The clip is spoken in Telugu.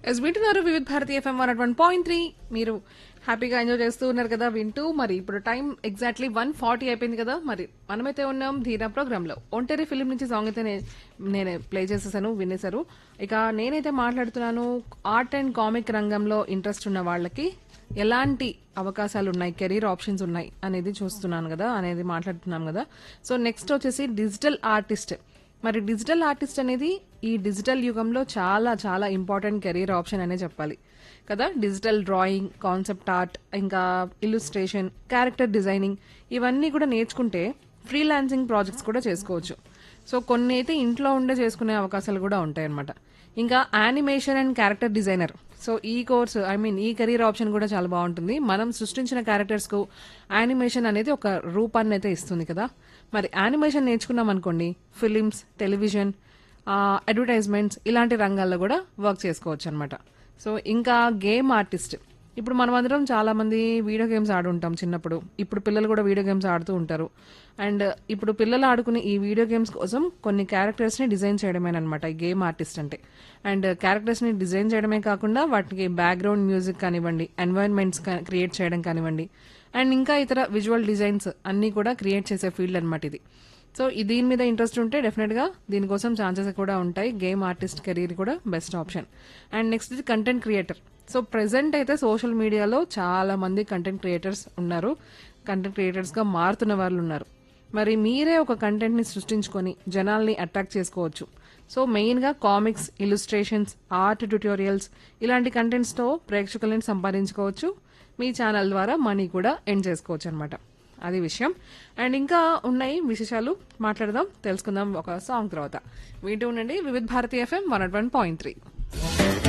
ఎస్ వింటున్నారు Vividh Bharati FM one one point three మీరు హ్యాపీగా ఎంజాయ్ చేస్తూ ఉన్నారు కదా వింటూ మరి ఇప్పుడు టైం ఎగ్జాక్ట్లీ వన్ ఫార్టీ అయిపోయింది కదా మరి మనమైతే ఉన్నాం ధీరా ప్రోగ్రామ్ లో ఒంటరి ఫిలిం నుంచి సాంగ్ అయితే నే- నేను ప్లే చేసేసాను వినేశారు ఇక నేనైతే మాట్లాడుతున్నాను ఆర్ట్ అండ్ కామిక్ రంగంలో ఇంట్రెస్ట్ ఉన్న వాళ్ళకి ఎలాంటి అవకాశాలు ఉన్నాయి కెరీర్ ఆప్షన్స్ ఉన్నాయి అనేది చూస్తున్నాను కదా అనేది మాట్లాడుతున్నాం కదా సో నెక్స్ట్ వచ్చేసి డిజిటల్ ఆర్టిస్ట్ మరి డిజిటల్ ఆర్టిస్ట్ అనేది ఈ డిజిటల్ యుగంలో చాలా చాలా ఇంపార్టెంట్ కెరీర్ ఆప్షన్ అనే చెప్పాలి కదా డిజిటల్ డ్రాయింగ్ కాన్సెప్ట్ ఆర్ట్ ఇంకా ఇల్లుస్ట్రేషన్ క్యారెక్టర్ డిజైనింగ్ ఇవన్నీ కూడా నేర్చుకుంటే ఫ్రీలాన్సింగ్ ప్రాజెక్ట్స్ కూడా చేసుకోవచ్చు సో కొన్ని అయితే ఇంట్లో ఉండే చేసుకునే అవకాశాలు కూడా ఉంటాయి అనమాట ఇంకా animation and character designer so ఈ కోర్స్ ఐ మీన్ ఈ కెరీర్ ఆప్షన్ కూడా చాలా బాగుంటుంది మనం సృష్టించిన క్యారెక్టర్స్ కు యానిమేషన్ అనేది ఒక రూపాన్ని అయితే ఇస్తుంది కదా మరి యానిమేషన్ నేర్చుకున్నాం అనుకోండి ఫిలిమ్స్ టెలివిజన్ అడ్వర్టైజ్మెంట్స్ ఇలాంటి రంగాల్లో కూడా వర్క్ చేసుకోవచ్చు అనమాట సో ఇంకా గేమ్ ఆర్టిస్ట్ ఇప్పుడు మనం అందరం చాలా మంది వీడియో గేమ్స్ ఆడుంటాం చిన్నప్పుడు ఇప్పుడు పిల్లలు కూడా వీడియో గేమ్స్ ఆడుతూ ఉంటారు అండ్ ఇప్పుడు పిల్లలు ఆడుకునే ఈ వీడియో గేమ్స్ కోసం కొన్ని క్యారెక్టర్స్ ని డిజైన్ చేయడమేనమాట ఈ గేమ్ ఆర్టిస్ట్ అంటే అండ్ క్యారెక్టర్స్ ని డిజైన్ చేయడమే కాకుండా వాటికి బ్యాక్గ్రౌండ్ మ్యూజిక్ కానివ్వండి ఎన్వైరన్మెంట్స్ క్రియేట్ చేయడం కానివ్వండి అండ్ ఇంకా ఇతర విజువల్ డిజైన్స్ అన్ని కూడా క్రియేట్ చేసే ఫీల్డ్ అనమాట ఇది సో ఈ దీని మీద ఇంట్రెస్ట్ ఉంటే డెఫినెట్ గా దీనికోసం ఛాన్సెస్ కూడా ఉంటాయి గేమ్ ఆర్టిస్ట్ కెరీర్ కూడా బెస్ట్ ఆప్షన్ అండ్ నెక్స్ట్ ఇది కంటెంట్ క్రియేటర్ సో ప్రెసెంట్ అయితే సోషల్ మీడియాలో చాలా మంది కంటెంట్ క్రియేటర్స్ ఉన్నారు కంటెంట్ క్రియేటర్స్ గా మారుతున్న వాళ్ళు ఉన్నారు మరి మీరే ఒక కంటెంట్ ని సృష్టించుకొని జనాల్ని అట్రాక్ట్ చేసుకోవచ్చు సో మెయిన్ గా కామిక్స్ ఇలుస్ట్రేషన్స్ ఆర్ట్ ట్యూటోరియల్స్ ఇలాంటి కంటెంట్స్ తో ప్రేక్షకులను సంపాదించుకోవచ్చు మీ ఛానల్ ద్వారా మనీ కూడా ఎండ్ చేసుకోవచ్చు అనమాట అది విషయం అండ్ ఇంకా ఉన్నాయి విశేషాలు మాట్లాడదాం తెలుసుకుందాం ఒక సాంగ్ తర్వాత వింటూ ఉండండి Vividh Bharati FM one one point three